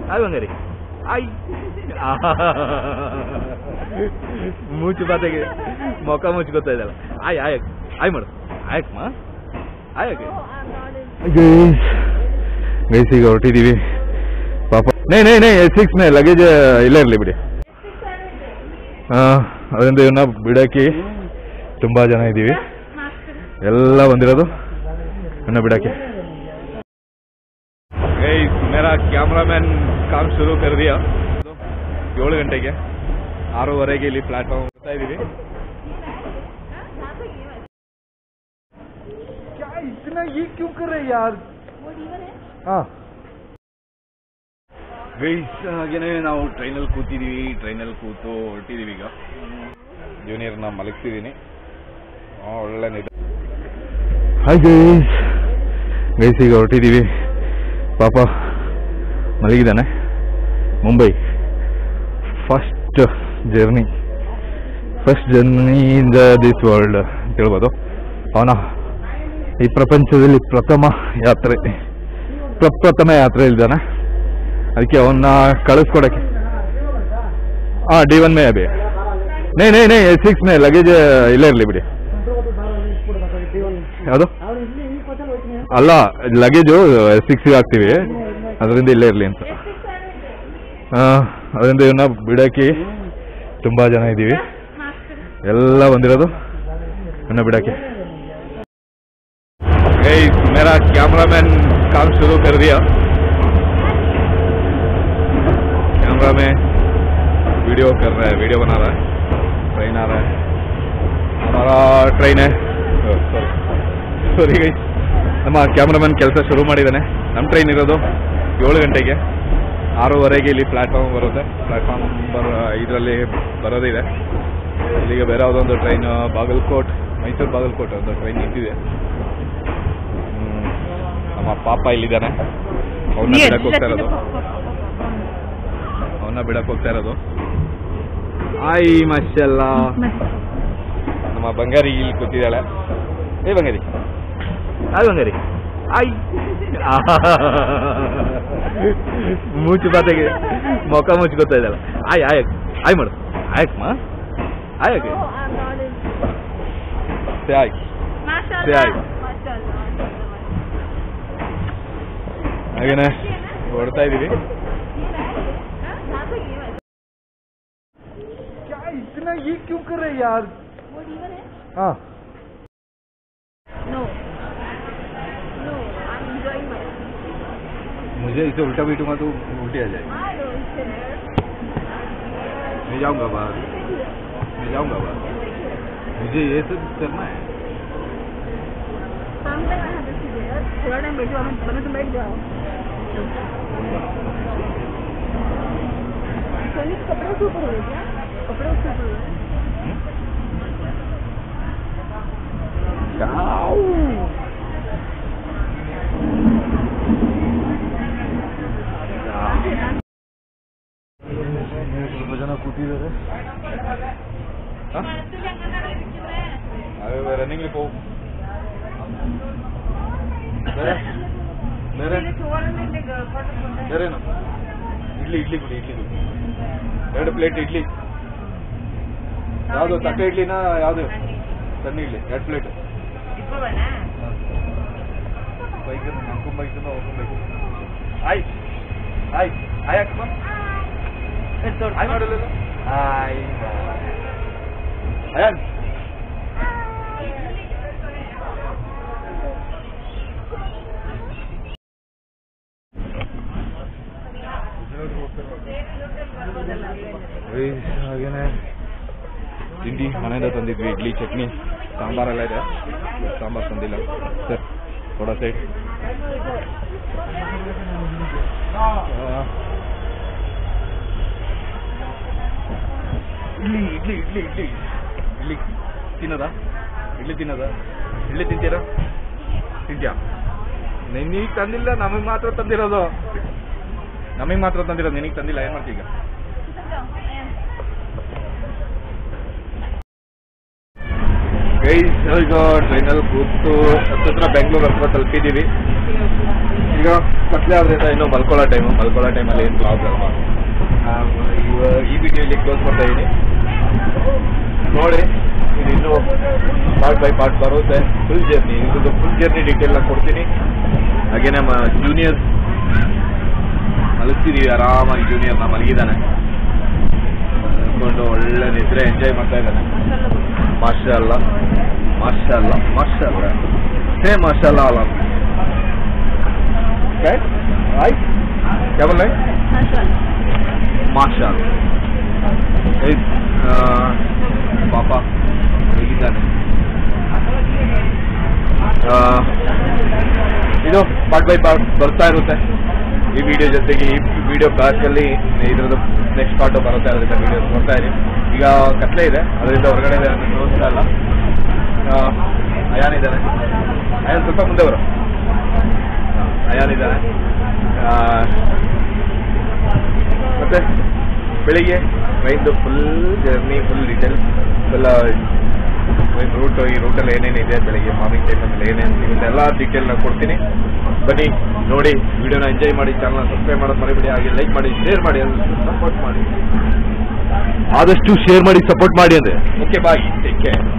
ಆಯ್ ಬಂಗಾರಿ ಆಯ್ ಮೂಚು ಬಾತೆಗೆ ಮೊಕ ಮುಚ್ಕೋತಾ ಇದ್ದಲ್ಲ ಆಯ್ ಆಯ್ ಆಯ್ ಮಾಡು ಆಯಕ್ಕಮ್ಮ ಆಯಕ್ಕೆ ಗೈಸ್ ಗೈಸ್ ಈಗ ಹೊರಟಿದ್ದೀವಿ ಪಾಪ ನೇ ನೇ ನೇ ಸಿಕ್ಸ್ ನೇ ಲಗೇಜ್ ಇಲ್ಲೇ ಇರಲಿ ಬಿಡಿ ಹಾಂ ಅದರಿಂದ ಇವನ್ನ ಬಿಡಕ್ಕೆ ತುಂಬ ಜನ ಇದ್ದೀವಿ ಎಲ್ಲ ಬಂದಿರೋದು ಇವನ್ನ ಬಿಡಕ್ಕೆ ಗೈಸ್ ಮೇರಾ ಕ್ಯಾಮ್ರಾಮನ್ ಕಾಮ್ ಶುರು ಕರ್ ದಿಯಾ ಏಳು ಗಂಟೆಗೆ ಆರೂವರೆಗೆ ಇಲ್ಲಿ ಪ್ಲಾಟ್ಫಾರ್ಮ್ ಬರ್ತಾ ಇದ್ದೀವಿ ಇतना ये क्यों कर रहे यार हाँ ಗೈಸ್ ಹಾಗೇನೆ ನಾವು ಟ್ರೈನಲ್ಲಿ ಕೂತಿದ್ದೀವಿ ಟ್ರೈನಲ್ಲಿ ಕೂತು ಹೊರಟಿದ್ದೀವಿ ಈಗ ಜೂನಿಯರ್ನ ಮಲಗಿಸಿದ್ದೀನಿ ಒಳ್ಳೆ ನಿದ್ದೆ ಹಾಯ್ ಗೈಸ್ ಗೈಸ್ ಈಗ ಹೊರಟಿದ್ದೀವಿ ಪಾಪ ಮಲಗಿದ್ದಾನೆ Mumbai first journey first journey in the this world ಅಂತ ಹೇಳ್ಬೋದು ಅವನ ಈ ಪ್ರಪಂಚದಲ್ಲಿ ಪ್ರಥಮ ಯಾತ್ರೆ ಪ್ರಪ್ರಥಮ ಯಾತ್ರೆ ಇದ್ದಾನೆ ಅದಕ್ಕೆ ಅವನ್ನ ಕಳಿಸ್ಕೊಡಕ್ಕೆ ಹಾಂ ಡಿ ಒನ್ ಮೇ ಅಭಿ ನೇ ನೇ ನೇ ಸಿಕ್ಸ್ ಮೇ ಲಗೇಜ್ ಇಲ್ಲೇ ಇರಲಿ ಬಿಡಿ ಯಾವುದು ಅಲ್ಲ ಲಗೇಜು ಸಿಕ್ಸ್ಗೆ ಹಾಕ್ತೀವಿ ಅದರಿಂದ ಇಲ್ಲೇ ಇರಲಿ ಅಂತ ಆ, ಅದರಿಂದ ಇವನ್ನ ಬಿಡಕ್ಕೆ ತುಂಬ ಜನ ಇದ್ದೀವಿ ಎಲ್ಲ ಬಂದಿರೋದು ಇವನ್ನ ಬಿಡಕ್ಕೆ गई मेरा कैमरामैन काम शुरू कर दिया कैमरा में वीडियो कर रहा है वीडियो बना रहा है ट्रेन आ रहा है हमारा ट्रैन है ಸಾರಿ ಗೈ ನಮ್ಮ ಕ್ಯಾಮ್ರಾಮನ್ ಕೆಲಸ ಶುರು ಮಾಡಿದ್ದಾನೆ ನಮ್ಮ ಟ್ರೈನ್ ಇರೋದು ಏಳು ಗಂಟೆಗೆ ಆರೂವರೆಗೆ ಇಲ್ಲಿ ಪ್ಲಾಟ್ಫಾರ್ಮ್ ಬರುತ್ತೆ ಪ್ಲಾಟ್ಫಾರ್ಮ್ ಬರೋ ಇದರಲ್ಲಿ ಬರೋದಿದೆ ಇಲ್ಲಿಗೆ ಬೇರೆ ಯಾವುದೊಂದು ಟ್ರೈನ್ ಬಾಗಲಕೋಟ್ ಮೈಸೂರು ಬಾಗಲಕೋಟೆ ಒಂದು ಟ್ರೈನ್ ನಿಂತಿದೆ ಹ್ಮ್. ನಮ್ಮ ಪಾಪ ಇಲ್ಲಿದ್ದಾನೆ ಅವನ್ನ ಬಿಡಕ್ ಹೋಗ್ತಾ ಇರೋದು ಅವನ್ನ ಬಿಡಕ್ ಹೋಗ್ತಾ ಇರೋದು ಆಯ್ ಮಶಲ್ಲ ನಮ್ಮ ಬಂಗಾರಿ ಇಲ್ಲಿ ಕೂತಿದ್ದಾಳೆ ಏ ಬಂಗಾರಿ ಆಯ್ ಬಂಗಾರಿ ಆಯ್ ಮೂಚು ಬಾತೆಗೆ ಮೊಕ ಮುಚ್ಕೋತಾ ಇದ್ದಾಳೆ ಆಯ್ ಆಯ್ ಆಯ್ ಮಾಡು ಆಯಕ್ಕಮ್ಮ ಆಯಕ್ಕೆ ಸೇ ಆಯ್ ಸೇ ಆಯ್ ಹಾಗೇನೆ ಹೊಡ್ತಾ ಇದೀವಿ इतना ये क्यों कर रहे यार हाँ No. No, I'm enjoying my. मुझे इसे उल्टा बैठूंगा तो उल्टी आ जाएगी I don't care. मैं जाऊंगा बाहर मैं जाऊंगा बाहर मुझे ये सब करना है Sometimes I have to sit there. थोड़ा टाइम बैठो हमें हमें तुम बैठ जाओ सोनी के कपड़े के ऊपर हो गए क्या कपड़े उसके ऊपर हो गए ಸ್ವಲ್ಪ ಜನ ಕೂತಿದ್ದಾರೆ ರನ್ನಿಂಗ್ ಹೋಗು ಬೇರೆ ಬೇರೆ ಬೇರೆನು ಇಡ್ಲಿ ಇಡ್ಲಿ ಬಿಡಿ ಇಡ್ಲಿ ಬಿಡಿ ಎರಡು ಪ್ಲೇಟ್ ಇಡ್ಲಿ ಯಾವುದು ತಟ್ಟೆ ಇಡ್ಲಿನ ಯಾವುದು ಸಣ್ಣ ಇಡ್ಲಿ ಎರಡು ಪ್ಲೇಟ್ ಬೈಕ್ ನಂಗೂ ಬೈಕ್ ಅವ್ರಿಗೂ ಬೈಕ್ ಆಯ್ ಆಯ್ ಆಯ್ ಅಕ್ಕಮ್ಮ ಆಯ್ ಮಾಡಲ್ಲ ಆಯ್ ಅಯನ್ ಹಾಗೇನೆ ತಿಂಡಿ ಮನೆಯಿಂದ ತಂದಿದ್ವಿ ಇಡ್ಲಿ ಚಟ್ನಿ ಸಾಂಬಾರೆಲ್ಲ ಇದೆ ಸಾಂಬಾರ್ ತಂದಿಲ್ಲ ಸರ್ ಥೋಡಾ ಸೈಡ್ ಇಡ್ಲಿ ಇಡ್ಲಿ ಇಡ್ಲಿ ಇಡ್ಲಿ ಇಡ್ಲಿ ತಿನ್ನೋದಾ ಇಡ್ಲಿ ತಿನ್ನೋದಾ ಇಡ್ಲಿ ತಿಂತೀರಾ ತಿಂತ್ಯಾ ನಿನಗೆ ತಂದಿಲ್ಲ ನಮಗೆ ಮಾತ್ರ ತಂದಿರೋದು ನಮಗೆ ಮಾತ್ರ ತಂದಿರೋದು ನಿನಗೆ ತಂದಿಲ್ಲ ಏನು ಮಾಡ್ತೀಗ ಗೈಸ್ ಈಗ ಟ್ರೈನಲ್ಲಿ ಕೂತು ಹತ್ತತ್ರ ಬೆಂಗಳೂರು ಹತ್ರ ತಲುಪಿದ್ದೀವಿ ಈಗ ಕತ್ಲೆ ಆದ್ರಿಂದ ಇನ್ನೂ ಮಲ್ಕೊಳ್ಳೋ ಟೈಮು ಮಲ್ಕೊಳ್ಳೋ ಟೈಮಲ್ಲಿ ಏನು ಬ್ಲಾಗ್ ಅಲ್ವಾ ಆ, ಇವ- ಈ ವಿಡಿಯೋಲಿ ಕ್ಲೋಸ್ ಮಾಡ್ತಾ ಇದ್ದೀನಿ ನೋಡಿ ಇದು ಇನ್ನೂ ಪಾರ್ಟ್ ಬೈ ಪಾರ್ಟ್ ಬರುತ್ತೆ ಫುಲ್ ಜರ್ನಿ ಇದು ಫುಲ್ ಜರ್ನಿ ಡೀಟೇಲ್ನ ಕೊಡ್ತೀನಿ ಹಾಗೆ ನಮ್ಮ ಜೂನಿಯರ್ ಮಲಗ್ತಿದೀವಿ ಆರಾಮಾಗಿ ಜೂನಿಯರ್ ನಾ ಮಲಗಿದ್ದಾನೆ ಮಲ್ಕೊಂಡು ಒಳ್ಳೆ ನಿದ್ರೆ ಎಂಜಾಯ್ ಮಾಡ್ತಾ ಇದ್ದಾನೆ ಮಾಷಾ ಅಲ್ಲ ಮಾಷಾ ಅಲ್ಲ ಮಾಷಾ ಅಲ್ಲ ಹೇ ಮಾಷಾ ಅಲ್ಲ ಅಲ್ಲ काय आई क्या बोल रहे माशा ಪಾಪ ಹೇಗಿದ್ದಾನೆ ಆ, ಇದು ಪಾರ್ಟ್ ಬೈ ಪಾರ್ಟ್ ಬರ್ತಾ ಇರುತ್ತೆ ಈ ವಿಡಿಯೋ ಜೊತೆಗೆ ಈ ವಿಡಿಯೋ ಬ್ಯಾಕಲ್ಲಿ ಇದ್ರದ್ದು ನೆಕ್ಸ್ಟ್ ಪಾರ್ಟ್ ಬರುತ್ತೆ ಅದರಿಂದ ವಿಡಿಯೋ ನೋಡ್ತಾ ಇರಿ ಈಗ ಕತ್ಲೆ ಇದೆ ಅದರಿಂದ ಹೊರಗಡೆ ತೋರಿಸ್ತಾ ಇಲ್ಲ ಆ, ಅಯಾನ್ ಇದ್ದಾನೆ ಅಯಾನ್ ಸ್ವಲ್ಪ ಮುಂದೆ ಬರೋ ಅಯಾನ್ ಇದ್ದಾನೆ ಆ, ಮತ್ತೆ ಬೆಳಿಗ್ಗೆ ಟ್ರೈನ್ದು full journey full detail full route ಈ ರೂಟಲ್ಲಿ ಏನೇನಿದೆ ಬೆಳಿಗ್ಗೆ ಮಾರ್ನಿಂಗ್ ಟೈಮಲ್ಲಿ ಏನೇನು ಸಿಗುತ್ತೆ ಎಲ್ಲ ಡೀಟೇಲ್ನ ಕೊಡ್ತೀನಿ ಬನ್ನಿ ನೋಡಿ ವಿಡಿಯೋನ ಎಂಜಾಯ್ ಮಾಡಿ ಚಾನಲ್ನ ಸಬ್ಸ್ಕ್ರೈಬ್ ಮಾಡೋದು ಮರಿಬೇಡಿ ಹಾಗೆ ಲೈಕ್ ಮಾಡಿ ಶೇರ್ ಮಾಡಿ ಸಪೋರ್ಟ್ ಮಾಡಿ ಆದಷ್ಟು ಶೇರ್ ಮಾಡಿ ಸಪೋರ್ಟ್ ಮಾಡಿ ಅಂದ್ರೆ ಓಕೆ ಬಾಯ್ ಟೇಕ್ ಕೇರ್